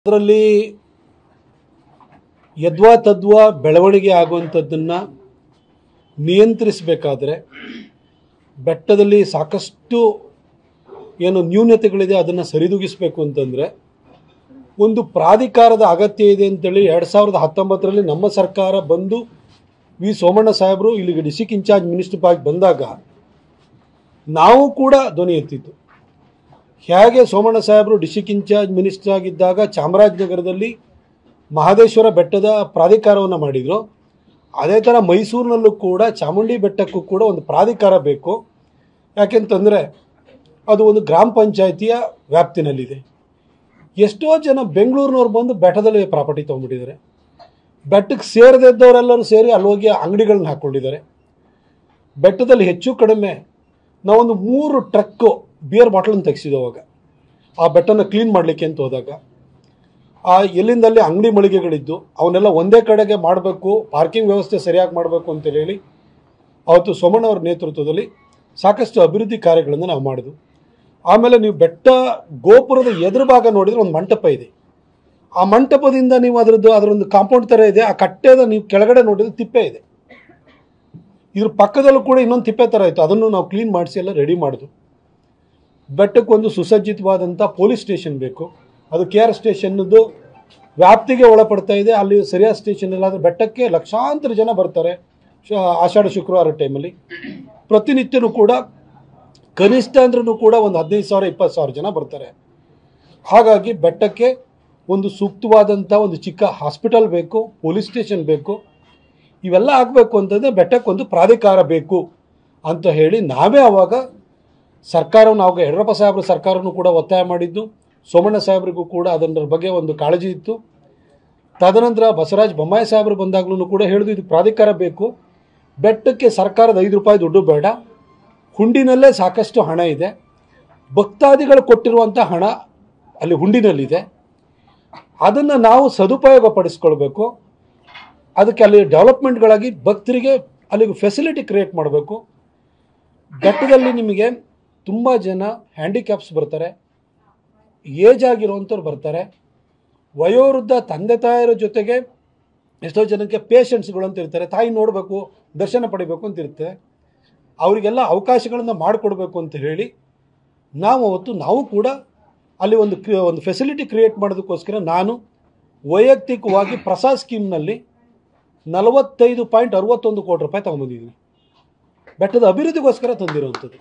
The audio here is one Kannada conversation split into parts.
ಅದರಲ್ಲಿ ಯದ್ವಾ ತದ್ವಾ ಬೆಳವಣಿಗೆ ಆಗುವಂಥದ್ದನ್ನು ನಿಯಂತ್ರಿಸಬೇಕಾದ್ರೆ ಬೆಟ್ಟದಲ್ಲಿ ಸಾಕಷ್ಟು ಏನು ನ್ಯೂನತೆಗಳಿದೆ ಅದನ್ನು ಸರಿದೂಗಿಸಬೇಕು ಅಂತಂದರೆ ಒಂದು ಪ್ರಾಧಿಕಾರದ ಅಗತ್ಯ ಇದೆ ಅಂತೇಳಿ ಎರಡು ಸಾವಿರದ ಹತ್ತೊಂಬತ್ತರಲ್ಲಿ ನಮ್ಮ ಸರ್ಕಾರ ಬಂದು ವಿ ಸೋಮಣ್ಣ ಸಾಹೇಬರು ಇಲ್ಲಿಗೆ ಡಿಸ್ಟಿಕ್ ಇನ್ಚಾರ್ಜ್ ಮಿನಿಸ್ಟರ್ ಆಗಿ ಬಂದಾಗ ನಾವು ಕೂಡ ಧ್ವನಿ ಎತ್ತಿತ್ತು ಹೇಗೆ ಸೋಮಣ್ಣ ಸಾಹೇಬರು ಡಿಸ್ಟಿಕ್ ಇನ್ಚಾರ್ಜ್ ಮಿನಿಸ್ಟರ್ ಆಗಿದ್ದಾಗ ಚಾಮರಾಜನಗರದಲ್ಲಿ ಮಹದೇಶ್ವರ ಬೆಟ್ಟದ ಪ್ರಾಧಿಕಾರವನ್ನು ಮಾಡಿದರು ಅದೇ ಥರ ಮೈಸೂರಿನಲ್ಲೂ ಕೂಡ ಚಾಮುಂಡಿ ಬೆಟ್ಟಕ್ಕೂ ಕೂಡ ಒಂದು ಪ್ರಾಧಿಕಾರ ಬೇಕು ಯಾಕೆಂತಂದರೆ ಅದು ಒಂದು ಗ್ರಾಮ ಪಂಚಾಯಿತಿಯ ವ್ಯಾಪ್ತಿನಲ್ಲಿದೆ ಎಷ್ಟೋ ಜನ ಬೆಂಗಳೂರಿನವ್ರು ಬಂದು ಬೆಟ್ಟದಲ್ಲಿ ಪ್ರಾಪರ್ಟಿ ತೊಗೊಂಡ್ಬಿಟ್ಟಿದ್ದಾರೆ ಬೆಟ್ಟಕ್ಕೆ ಸೇರದಿದ್ದವರೆಲ್ಲರೂ ಸೇರಿ ಅಲ್ಲಿ ಹೋಗಿ ಅಂಗಡಿಗಳನ್ನ ಹಾಕ್ಕೊಂಡಿದ್ದಾರೆ ಬೆಟ್ಟದಲ್ಲಿ ಹೆಚ್ಚು ಕಡಿಮೆ ನಾವೊಂದು ಮೂರು ಟ್ರಕ್ಕು ಬಿಯರ್ ಬಾಟ್ಲನ್ನು ತೆಗೆಸಿದ್ದು ಅವಾಗ ಆ ಬೆಟ್ಟನ ಕ್ಲೀನ್ ಮಾಡಲಿಕ್ಕೆ ಅಂತ ಹೋದಾಗ ಆ ಎಲ್ಲಿಂದಲ್ಲಿ ಅಂಗಡಿ ಮಳಿಗೆಗಳಿದ್ದು ಅವನ್ನೆಲ್ಲ ಒಂದೇ ಕಡೆಗೆ ಮಾಡಬೇಕು ಪಾರ್ಕಿಂಗ್ ವ್ಯವಸ್ಥೆ ಸರಿಯಾಗಿ ಮಾಡಬೇಕು ಅಂತ ಹೇಳಿ ಅವತ್ತು ಸೋಮಣ್ಣ ಅವರ ನೇತೃತ್ವದಲ್ಲಿ ಸಾಕಷ್ಟು ಅಭಿವೃದ್ಧಿ ಕಾರ್ಯಗಳನ್ನು ನಾವು ಮಾಡಿದ್ವು ಆಮೇಲೆ ನೀವು ಬೆಟ್ಟ ಗೋಪುರದ ಎದುರು ಭಾಗ ನೋಡಿದ್ರೆ ಒಂದು ಮಂಟಪ ಇದೆ ಆ ಮಂಟಪದಿಂದ ನೀವು ಅದರದ್ದು ಅದರೊಂದು ಕಾಂಪೌಂಡ್ ಥರ ಇದೆ ಆ ಕಟ್ಟೆದ ನೀವು ಕೆಳಗಡೆ ನೋಡಿದ್ರೆ ತಿಪ್ಪೆ ಇದೆ ಇದ್ರ ಪಕ್ಕದಲ್ಲೂ ಕೂಡ ಇನ್ನೊಂದು ತಿಪ್ಪೆ ಥರ ಇತ್ತು ಅದನ್ನು ನಾವು ಕ್ಲೀನ್ ಮಾಡಿಸಿ ಎಲ್ಲ ರೆಡಿ ಮಾಡಿದ್ವು ಬೆಟ್ಟಕ್ಕೊಂದು ಸುಸಜ್ಜಿತವಾದಂಥ ಪೊಲೀಸ್ ಸ್ಟೇಷನ್ ಬೇಕು ಅದು ಕೆ ಆರ್ ಸ್ಟೇಷನ್ನದು ವ್ಯಾಪ್ತಿಗೆ ಒಳಪಡ್ತಾ ಇದೆ ಅಲ್ಲಿ ಸರಿಯಾದ ಸ್ಟೇಷನ್ ಇಲ್ಲ ಆದರೆ ಬೆಟ್ಟಕ್ಕೆ ಲಕ್ಷಾಂತರ ಜನ ಬರ್ತಾರೆ ಶ- ಆಷಾಢ ಶುಕ್ರವಾರ ಟೈಮಲ್ಲಿ ಪ್ರತಿನಿತ್ಯನೂ ಕೂಡ ಕನಿಷ್ಠ ಅಂದ್ರೂ ಕೂಡ ಒಂದು ಹದಿನೈದು ಸಾವಿರ ಇಪ್ಪತ್ತು ಸಾವಿರ ಜನ ಬರ್ತಾರೆ ಹಾಗಾಗಿ ಬೆಟ್ಟಕ್ಕೆ ಒಂದು ಸೂಕ್ತವಾದಂಥ ಒಂದು ಚಿಕ್ಕ ಹಾಸ್ಪಿಟಲ್ ಬೇಕು ಪೊಲೀಸ್ ಸ್ಟೇಷನ್ ಬೇಕು ಇವೆಲ್ಲ ಆಗಬೇಕು ಅಂತಂದರೆ ಬೆಟ್ಟಕ್ಕೊಂದು ಪ್ರಾಧಿಕಾರ ಬೇಕು ಅಂತ ಹೇಳಿ ನಾವೇ ಆವಾಗ ಸರ್ಕಾರವನ್ನು ಅವಾಗ ಯಡಿಯೂರಪ್ಪ ಸಾಹೇಬ್ರ ಸರ್ಕಾರವನ್ನು ಕೂಡ ಒತ್ತಾಯ ಮಾಡಿದ್ದು ಸೋಮಣ್ಣ ಸಾಹೇಬ್ರಿಗೂ ಕೂಡ ಅದರ ಬಗ್ಗೆ ಒಂದು ಕಾಳಜಿ ಇತ್ತು ತದನಂತರ ಬಸವರಾಜ ಬೊಮ್ಮಾಯಿ ಸಾಹೇಬರು ಬಂದಾಗಲೂ ಕೂಡ ಹೇಳಿದ್ರು ಇದು ಪ್ರಾಧಿಕಾರ ಬೇಕು ಬೆಟ್ಟಕ್ಕೆ ಸರ್ಕಾರದ ಐದು ರೂಪಾಯಿ ದುಡ್ಡು ಬೇಡ ಹುಂಡಿನಲ್ಲೇ ಸಾಕಷ್ಟು ಹಣ ಇದೆ ಭಕ್ತಾದಿಗಳು ಕೊಟ್ಟಿರುವಂಥ ಹಣ ಅಲ್ಲಿ ಹುಂಡಿನಲ್ಲಿದೆ ಅದನ್ನು ನಾವು ಸದುಪಯೋಗ ಪಡಿಸ್ಕೊಳ್ಬೇಕು ಅದಕ್ಕೆ ಅಲ್ಲಿ ಡೆವಲಪ್ಮೆಂಟ್ಗಳಾಗಿ ಭಕ್ತರಿಗೆ ಅಲ್ಲಿಗೆ ಫೆಸಿಲಿಟಿ ಕ್ರಿಯೇಟ್ ಮಾಡಬೇಕು ಬೆಟ್ಟದಲ್ಲಿ ನಿಮಗೆ ತುಂಬ ಜನ ಹ್ಯಾಂಡಿಕ್ಯಾಪ್ಸ್ ಬರ್ತಾರೆ ಏಜ್ ಆಗಿರುವಂಥವ್ರು ಬರ್ತಾರೆ ವಯೋವೃದ್ಧ ತಂದೆ ತಾಯರ ಜೊತೆಗೆ ಎಷ್ಟೋ ಜನಕ್ಕೆ ಪೇಷಂಟ್ಸ್ಗಳು ಅಂತ ಇರ್ತಾರೆ ತಾಯಿ ನೋಡಬೇಕು ದರ್ಶನ ಪಡಿಬೇಕು ಅಂತ ಇರ್ತದೆ ಅವರಿಗೆಲ್ಲ ಅವಕಾಶಗಳನ್ನು ಮಾಡಿಕೊಡ್ಬೇಕು ಅಂತ ಹೇಳಿ ನಾವು ಅವತ್ತು ನಾವು ಕೂಡ ಅಲ್ಲಿ ಒಂದು ಕ್ರಿ- ಒಂದು ಫೆಸಿಲಿಟಿ ಕ್ರಿಯೇಟ್ ಮಾಡೋದಕ್ಕೋಸ್ಕರ ನಾನು ವೈಯಕ್ತಿಕವಾಗಿ ಪ್ರಸಾದ್ ಸ್ಕೀಮ್ನಲ್ಲಿ ನಲವತ್ತೈದು ಪಾಯಿಂಟ್ ಅರವತ್ತೊಂದು ಕೋಟಿ ರೂಪಾಯಿ ತಗೊಂಬಂದಿದ್ದೀನಿ ಬೆಟ್ಟದ ಅಭಿವೃದ್ಧಿಗೋಸ್ಕರ ತಂದಿರುವಂಥದ್ದು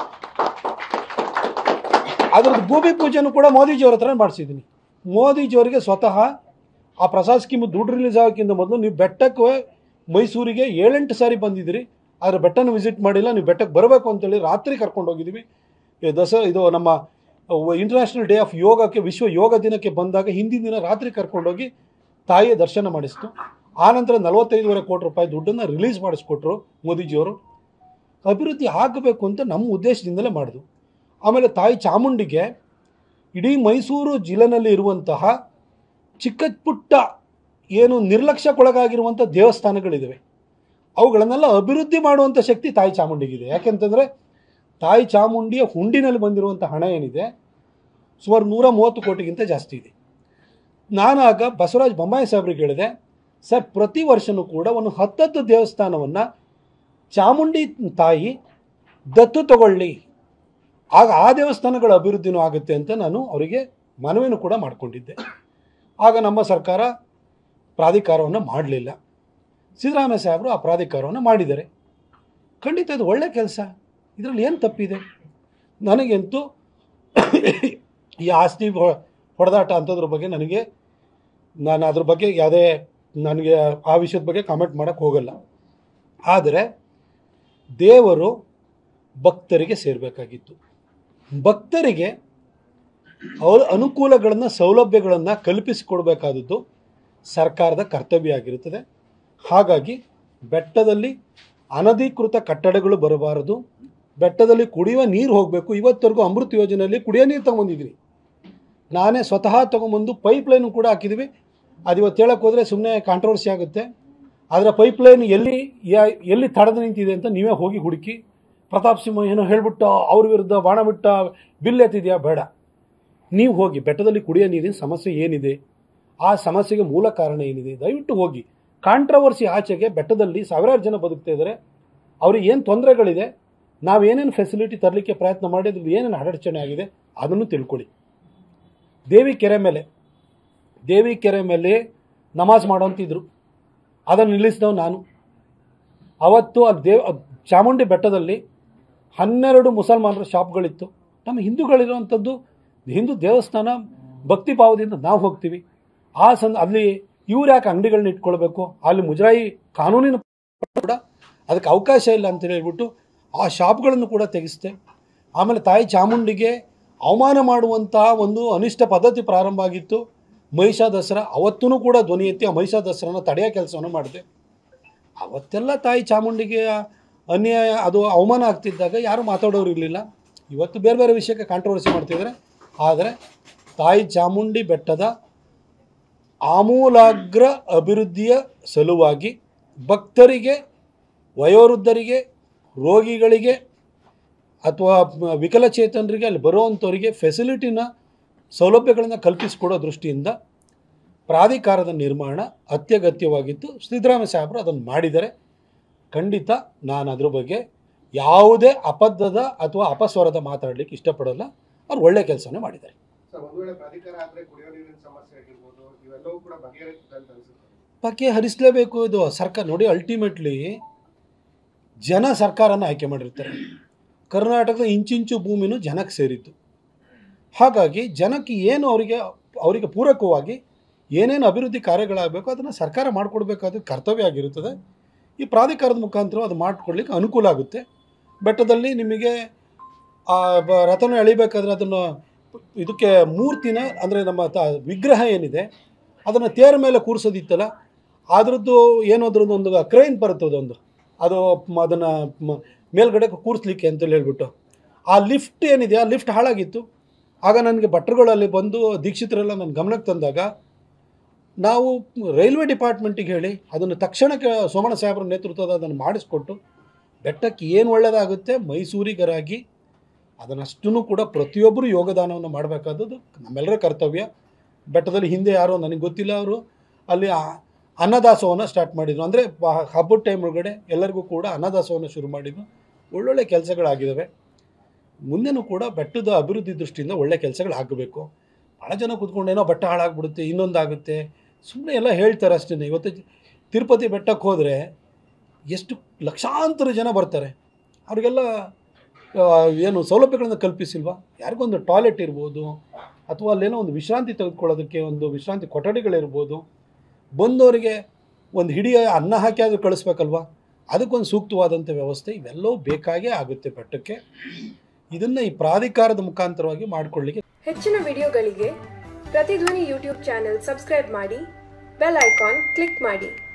ಅದರದ್ದು ಭೂಮಿ ಪೂಜೆನೂ ಕೂಡ ಮೋದಿಜಿಯವ್ರ ಹತ್ರ ಮಾಡಿಸಿದ್ದೀನಿ ಮೋದಿಜಿಯವರಿಗೆ ಸ್ವತಃ ಆ ಪ್ರಸಾದ್ ಸ್ಕೀಮ್ ದುಡ್ಡು ರಿಲೀಸ್ ಆಗೋಕ್ಕಿಂತ ಮೊದಲು ನೀವು ಬೆಟ್ಟಕ್ಕೆ ಮೈಸೂರಿಗೆ ಏಳೆಂಟು ಸಾರಿ ಬಂದಿದ್ದೀರಿ ಆದರೆ ಬೆಟ್ಟನ ವಿಸಿಟ್ ಮಾಡಿಲ್ಲ ನೀವು ಬೆಟ್ಟಕ್ಕೆ ಬರಬೇಕು ಅಂತೇಳಿ ರಾತ್ರಿ ಕರ್ಕೊಂಡು ಹೋಗಿದ್ದೀವಿ ಈ ದಸ ಇದು ನಮ್ಮ ಇಂಟರ್ನ್ಯಾಷನಲ್ ಡೇ ಆಫ್ ಯೋಗಕ್ಕೆ ವಿಶ್ವ ಯೋಗ ದಿನಕ್ಕೆ ಬಂದಾಗ ಹಿಂದಿನ ದಿನ ರಾತ್ರಿ ಕರ್ಕೊಂಡೋಗಿ ತಾಯಿಯ ದರ್ಶನ ಮಾಡಿಸ್ತು ಆನಂತರ ನಲವತ್ತೈದುವರೆ ಕೋಟಿ ರೂಪಾಯಿ ದುಡ್ಡನ್ನು ರಿಲೀಸ್ ಮಾಡಿಸ್ಕೊಟ್ರು ಮೋದಿಜಿಯವರು ಅಭಿವೃದ್ಧಿ ಆಗಬೇಕು ಅಂತ ನಮ್ಮ ಉದ್ದೇಶದಿಂದಲೇ ಮಾಡಿದ್ವು ಆಮೇಲೆ ತಾಯಿ ಚಾಮುಂಡಿಗೆ ಇಡೀ ಮೈಸೂರು ಜಿಲ್ಲೆನಲ್ಲಿ ಇರುವಂತಹ ಚಿಕ್ಕ ಪುಟ್ಟ ಏನು ನಿರ್ಲಕ್ಷ್ಯಕ್ಕೊಳಗಾಗಿರುವಂಥ ದೇವಸ್ಥಾನಗಳಿದ್ದಾವೆ ಅವುಗಳನ್ನೆಲ್ಲ ಅಭಿವೃದ್ಧಿ ಮಾಡುವಂಥ ಶಕ್ತಿ ತಾಯಿ ಚಾಮುಂಡಿಗಿದೆ ಯಾಕೆಂತಂದರೆ ತಾಯಿ ಚಾಮುಂಡಿಯ ಹುಂಡಿನಲ್ಲಿ ಬಂದಿರುವಂಥ ಹಣ ಏನಿದೆ ಸುಮಾರು ನೂರ ಮೂವತ್ತು ಕೋಟಿಗಿಂತ ಜಾಸ್ತಿ ಇದೆ ನಾನು ಆಗ ಬಸವರಾಜ ಬೊಮ್ಮಾಯಿ ಸಾಹೇಬ್ರಿಗೆ ಹೇಳಿದೆ ಸರ್ ಪ್ರತಿ ವರ್ಷನೂ ಕೂಡ ಒಂದು ಹತ್ತತ್ತು ದೇವಸ್ಥಾನವನ್ನು ಚಾಮುಂಡಿ ತಾಯಿ ದತ್ತು ತಗೊಳ್ಳಿ ಆಗ ಆ ದೇವಸ್ಥಾನಗಳ ಅಭಿವೃದ್ಧಿನೂ ಆಗುತ್ತೆ ಅಂತ ನಾನು ಅವರಿಗೆ ಮನವಿನೂ ಕೂಡ ಮಾಡಿಕೊಂಡಿದ್ದೆ ಆಗ ನಮ್ಮ ಸರ್ಕಾರ ಪ್ರಾಧಿಕಾರವನ್ನು ಮಾಡಲಿಲ್ಲ ಸಿದ್ದರಾಮಯ್ಯ ಸಾಹೇಬರು ಆ ಪ್ರಾಧಿಕಾರವನ್ನು ಮಾಡಿದ್ದಾರೆ ಖಂಡಿತ ಇದು ಒಳ್ಳೆ ಕೆಲಸ ಇದರಲ್ಲಿ ಏನು ತಪ್ಪಿದೆ ನನಗಂತೂ ಈ ಆಸ್ತಿ ಹೊ- ಹೊಡೆದಾಟ ಅಂಥದ್ರ ಬಗ್ಗೆ ನನಗೆ ನಾನು ಅದ್ರ ಬಗ್ಗೆ ಯಾವುದೇ ನನಗೆ ಆ ವಿಷಯದ ಬಗ್ಗೆ ಕಾಮೆಂಟ್ ಮಾಡೋಕ್ಕೆ ಹೋಗಲ್ಲ ಆದರೆ ದೇವರು ಭಕ್ತರಿಗೆ ಸೇರಬೇಕಾಗಿತ್ತು ಭಕ್ತರಿಗೆ ಅವರ ಅನುಕೂಲಗಳನ್ನು ಸೌಲಭ್ಯಗಳನ್ನು ಕಲ್ಪಿಸಿಕೊಡ್ಬೇಕಾದದ್ದು ಸರ್ಕಾರದ ಕರ್ತವ್ಯ ಆಗಿರುತ್ತದೆ ಹಾಗಾಗಿ ಬೆಟ್ಟದಲ್ಲಿ ಅನಧಿಕೃತ ಕಟ್ಟಡಗಳು ಬರಬಾರದು ಬೆಟ್ಟದಲ್ಲಿ ಕುಡಿಯುವ ನೀರು ಹೋಗಬೇಕು ಇವತ್ತವರೆಗೂ ಅಮೃತ ಯೋಜನೆಯಲ್ಲಿ ಕುಡಿಯೋ ನೀರು ತಗೊಂಬಂದಿದ್ದೀನಿ ನಾನೇ ಸ್ವತಃ ತೊಗೊಂಬಂದು ಪೈಪ್ ಲೈನು ಕೂಡ ಹಾಕಿದ್ದೀವಿ ಅದು ಇವತ್ತು ಹೇಳಕ್ಕೆ ಹೋದರೆ ಸುಮ್ಮನೆ ಕಾಂಟ್ರವರ್ಸಿ ಆಗುತ್ತೆ ಆದರೆ ಪೈಪ್ ಲೈನ್ ಎಲ್ಲಿ ಯಾ- ಎಲ್ಲಿ ತಡೆದು ನಿಂತಿದೆ ಅಂತ ನೀವೇ ಹೋಗಿ ಹುಡುಕಿ ಪ್ರತಾಪ್ ಸಿಂಹ ಏನೋ ಹೇಳ್ಬಿಟ್ಟು ಅವ್ರ ವಿರುದ್ಧ ಬಾಣ ಬಿಟ್ಟ ಬಿಲ್ ಎತ್ತಿದೆಯಾ ಬೇಡ ನೀವು ಹೋಗಿ ಬೆಟ್ಟದಲ್ಲಿ ಕುಡಿಯೋ ನೀರಿನ ಸಮಸ್ಯೆ ಏನಿದೆ ಆ ಸಮಸ್ಯೆಗೆ ಮೂಲ ಕಾರಣ ಏನಿದೆ ದಯವಿಟ್ಟು ಹೋಗಿ ಕಾಂಟ್ರವರ್ಸಿ ಆಚೆಗೆ ಬೆಟ್ಟದಲ್ಲಿ ಸಾವಿರಾರು ಜನ ಬದುಕ್ತಾ ಇದ್ದಾರೆ ಅವ್ರಿಗೆ ಏನು ತೊಂದರೆಗಳಿದೆ ನಾವೇನೇನು ಫೆಸಿಲಿಟಿ ತರಲಿಕ್ಕೆ ಪ್ರಯತ್ನ ಮಾಡಿದ್ರೆ ಏನೇನು ಅಡಚಣೆ ಆಗಿದೆ ಅದನ್ನು ತಿಳ್ಕೊಳ್ಳಿ ದೇವಿ ಕೆರೆ ಮೇಲೆ ದೇವಿ ಕೆರೆ ಮೇಲೆ ನಮಾಜ್ ಮಾಡೋಂತಿದ್ರು ಅದನ್ನು ನಿಲ್ಲಿಸಿದವು ನಾನು ಅವತ್ತು ಅಲ್ಲಿ ದೇವ್ ಅದ್ ಚಾಮುಂಡಿ ಬೆಟ್ಟದಲ್ಲಿ ಹನ್ನೆರಡು ಮುಸಲ್ಮಾನರ ಶಾಪ್ಗಳಿತ್ತು ನಮ್ಮ ಹಿಂದೂಗಳಿರುವಂಥದ್ದು ಹಿಂದೂ ದೇವಸ್ಥಾನ ಭಕ್ತಿ ಭಾವದಿಂದ ನಾವು ಹೋಗ್ತೀವಿ ಆ ಸಂದ ಅಲ್ಲಿ ಇವ್ರು ಯಾಕೆ ಅಂಗಡಿಗಳನ್ನ ಇಟ್ಕೊಳ್ಬೇಕು ಅಲ್ಲಿ ಮುಜರಾಯಿ ಕಾನೂನಿನ ಕೂಡ ಅದಕ್ಕೆ ಅವಕಾಶ ಇಲ್ಲ ಅಂತ ಹೇಳ್ಬಿಟ್ಟು ಆ ಶಾಪ್ಗಳನ್ನು ಕೂಡ ತೆಗೆಸ್ತೆ ಆಮೇಲೆ ತಾಯಿ ಚಾಮುಂಡಿಗೆ ಅವಮಾನ ಮಾಡುವಂತಹ ಒಂದು ಅನಿಷ್ಟ ಪದ್ಧತಿ ಪ್ರಾರಂಭ ಆಗಿತ್ತು ಮಹಿಷಾ ದಸರಾ ಅವತ್ತೂ ಕೂಡ ಧ್ವನಿ ಎತ್ತಿ ಆ ಮಹಿಷಾ ದಸರಾನ ತಡೆಯೋ ಕೆಲಸವನ್ನು ಮಾಡಿದೆ ಅವತ್ತೆಲ್ಲ ತಾಯಿ ಚಾಮುಂಡಿಗೆ ಅನ್ಯಾಯ ಅದು ಅವಮಾನ ಆಗ್ತಿದ್ದಾಗ ಯಾರು ಮಾತಾಡೋರು ಇರಲಿಲ್ಲ ಇವತ್ತು ಬೇರೆ ಬೇರೆ ವಿಷಯಕ್ಕೆ ಕಾಂಟ್ರವರ್ಸಿ ಮಾಡ್ತಿದ್ದಾರೆ ಆದರೆ ತಾಯಿ ಚಾಮುಂಡಿ ಬೆಟ್ಟದ ಆಮೂಲಾಗ್ರ ಅಭಿವೃದ್ಧಿಯ ಸಲುವಾಗಿ ಭಕ್ತರಿಗೆ ವಯೋವೃದ್ಧರಿಗೆ ರೋಗಿಗಳಿಗೆ ಅಥವಾ ಮ- ವಿಕಲಚೇತನರಿಗೆ ಅಲ್ಲಿ ಬರುವಂಥವರಿಗೆ ಫೆಸಿಲಿಟಿನ ಸೌಲಭ್ಯಗಳನ್ನು ಕಲ್ಪಿಸಿಕೊಡೋ ದೃಷ್ಟಿಯಿಂದ ಪ್ರಾಧಿಕಾರದ ನಿರ್ಮಾಣ ಅತ್ಯಗತ್ಯವಾಗಿತ್ತು ಸಿದ್ದರಾಮಯ್ಯ ಸಾಹೇಬರು ಅದನ್ನು ಮಾಡಿದರೆ ಖಂಡಿತ ನಾನು ಅದ್ರ ಬಗ್ಗೆ ಯಾವುದೇ ಅಬದ್ಧದ ಅಥವಾ ಅಪಸ್ವರದ ಮಾತಾಡಲಿಕ್ಕೆ ಇಷ್ಟಪಡೋಲ್ಲ ಅವ್ರು ಒಳ್ಳೆ ಕೆಲಸನೇ ಮಾಡಿದ್ದಾರೆ ಸರ್ ಒಂದು ವೇಳೆ ಪ್ರಾಧಿಕಾರ ಆದ್ರೆ ಕುಡಿಯೋ ನೀರಿನ ಸಮಸ್ಯೆ ಆಗಿರ್ಬೋದು ಇವೆಲ್ಲವೂ ಕೂಡ ಬಗೆಹರಿಸುತ್ತೆ ಅಂತ ಅನ್ಸುತ್ತೆ ಬಗ್ಗೆ ಹರಿಸಲೇಬೇಕು ಇದು ಸರ್ಕಾರ ನೋಡಿ ಅಲ್ಟಿಮೇಟ್ಲಿ ಜನ ಸರ್ಕಾರನ ಆಯ್ಕೆ ಮಾಡಿರ್ತಾರೆ ಕರ್ನಾಟಕದ ಇಂಚಿಂಚು ಭೂಮಿನೂ ಜನಕ್ಕೆ ಸೇರಿತ್ತು ಹಾಗಾಗಿ ಜನಕ್ಕೆ ಏನು ಅವರಿಗೆ ಅವರಿಗೆ ಪೂರಕವಾಗಿ ಏನೇನು ಅಭಿವೃದ್ಧಿ ಕಾರ್ಯಗಳಾಗಬೇಕು ಅದನ್ನು ಸರ್ಕಾರ ಮಾಡಿಕೊಡ್ಬೇಕಾದ ಕರ್ತವ್ಯ ಆಗಿರುತ್ತದೆ ಈ ಪ್ರಾಧಿಕಾರದ ಮುಖಾಂತರ ಅದು ಮಾಡಿಕೊಡ್ಲಿಕ್ಕೆ ಅನುಕೂಲ ಆಗುತ್ತೆ ಬೆಟ್ಟದಲ್ಲಿ ನಿಮಗೆ ಆ ಬ- ರಥನ ಎಳಿಬೇಕಾದ್ರೆ ಅದನ್ನು ಇದಕ್ಕೆ ಮೂರ್ತಿನ ಅಂದರೆ ನಮ್ಮ ತ ವಿಗ್ರಹ ಏನಿದೆ ಅದನ್ನು ತೇರ ಮೇಲೆ ಕೂರಿಸೋದಿತ್ತಲ್ಲ ಅದ್ರದ್ದು ಏನೋ ಅದ್ರದ್ದು ಒಂದು ಕ್ರೈನ್ ಬರ್ತದೆ ಒಂದು ಅದು ಮ- ಅದನ್ನ ಮ- ಮೇಲ್ಗಡೆ ಕೂರಿಸ್ಲಿಕ್ಕೆ ಅಂತೇಳಿ ಹೇಳ್ಬಿಟ್ಟು ಆ ಲಿಫ್ಟ್ ಏನಿದೆ ಆ ಲಿಫ್ಟ್ ಹಾಳಾಗಿತ್ತು ಆಗ ನನಗೆ ಭಟ್ರುಗಳಲ್ಲಿ ಬಂದು ದೀಕ್ಷಿತರೆಲ್ಲ ನನ್ನ ಗಮನಕ್ಕೆ ತಂದಾಗ ನಾವು ರೈಲ್ವೆ ಡಿಪಾರ್ಟ್ಮೆಂಟಿಗೆ ಹೇಳಿ ಅದನ್ನು ತಕ್ಷಣಕ್ಕೆ ಸೋಮಣ್ಣ ಸಾಹೇಬ್ರ ನೇತೃತ್ವದ ಅದನ್ನು ಮಾಡಿಸ್ಕೊಟ್ಟು ಬೆಟ್ಟಕ್ಕೆ ಏನು ಒಳ್ಳೆಯದಾಗುತ್ತೆ ಮೈಸೂರಿಗರಾಗಿ ಅದನ್ನಷ್ಟೂ ಕೂಡ ಪ್ರತಿಯೊಬ್ಬರು ಯೋಗದಾನವನ್ನು ಮಾಡಬೇಕಾದದ್ದು ನಮ್ಮೆಲ್ಲರ ಕರ್ತವ್ಯ ಬೆಟ್ಟದಲ್ಲಿ ಹಿಂದೆ ಯಾರೋ ನನಗೆ ಗೊತ್ತಿಲ್ಲ ಅವರು ಅಲ್ಲಿ ಆ- ಅನ್ನದಾಸೋಹನ ಸ್ಟಾರ್ಟ್ ಮಾಡಿದ್ರು ಅಂದರೆ ಹಬ್ಬದ ಟೈಮ್ ಒಳಗಡೆ ಎಲ್ಲರಿಗೂ ಕೂಡ ಅನ್ನದಾಸೋಹನ ಶುರು ಮಾಡಿದ್ರು ಒಳ್ಳೊಳ್ಳೆ ಕೆಲಸಗಳಾಗಿದ್ದಾವೆ ಮುಂದೆನೂ ಕೂಡ ಬೆಟ್ಟದ ಅಭಿವೃದ್ಧಿ ದೃಷ್ಟಿಯಿಂದ ಒಳ್ಳೆ ಕೆಲಸಗಳು ಆಗಬೇಕು ಭಾಳ ಜನ ಕೂತ್ಕೊಂಡು ಏನೋ ಬೆಟ್ಟ ಹಾಳಾಗ್ಬಿಡುತ್ತೆ ಇನ್ನೊಂದಾಗುತ್ತೆ ಸುಮ್ಮನೆ ಎಲ್ಲ ಹೇಳ್ತಾರೆ ಅಷ್ಟೇ ಇವತ್ತು ತಿರುಪತಿ ಬೆಟ್ಟಕ್ಕೆ ಹೋದರೆ ಎಷ್ಟು ಲಕ್ಷಾಂತರ ಜನ ಬರ್ತಾರೆ ಅವ್ರಿಗೆಲ್ಲ ಆ, ಏನು ಸೌಲಭ್ಯಗಳನ್ನು ಕಲ್ಪಿಸಿಲ್ವಾ ಯಾರಿಗೊಂದು ಟಾಯ್ಲೆಟ್ ಇರ್ಬೋದು ಅಥವಾ ಅಲ್ಲೇನೋ ಒಂದು ವಿಶ್ರಾಂತಿ ತೆಗೆದುಕೊಳ್ಳೋದಕ್ಕೆ ಒಂದು ವಿಶ್ರಾಂತಿ ಕೊಠಡಿಗಳಿರ್ಬೋದು ಬಂದವರಿಗೆ ಒಂದು ಹಿಡಿಯ ಅನ್ನ ಹಾಕಿ ಆದರೂ ಕಳಿಸ್ಬೇಕಲ್ವಾ ಅದಕ್ಕೊಂದು ಸೂಕ್ತವಾದಂಥ ವ್ಯವಸ್ಥೆ ಇವೆಲ್ಲವೂ ಬೇಕಾಗೇ ಆಗುತ್ತೆ ಬೆಟ್ಟಕ್ಕೆ ಇದನ್ನು ಈ ಪ್ರಾಧಿಕಾರದ ಮುಖಾಂತರವಾಗಿ ಮಾಡಿಕೊಳ್ಳಿಕ್ಕೆ ಹೆಚ್ಚಿನ ವಿಡಿಯೋಗಳಿಗೆ ಪ್ರತಿಧ್ವನಿ ಯೂಟ್ಯೂಬ್ ಚಾನೆಲ್ ಸಬ್ಸ್ಕ್ರೈಬ್ ಮಾಡಿ ಬೆಲ್ ಐಕಾನ್ ಕ್ಲಿಕ್ ಮಾಡಿ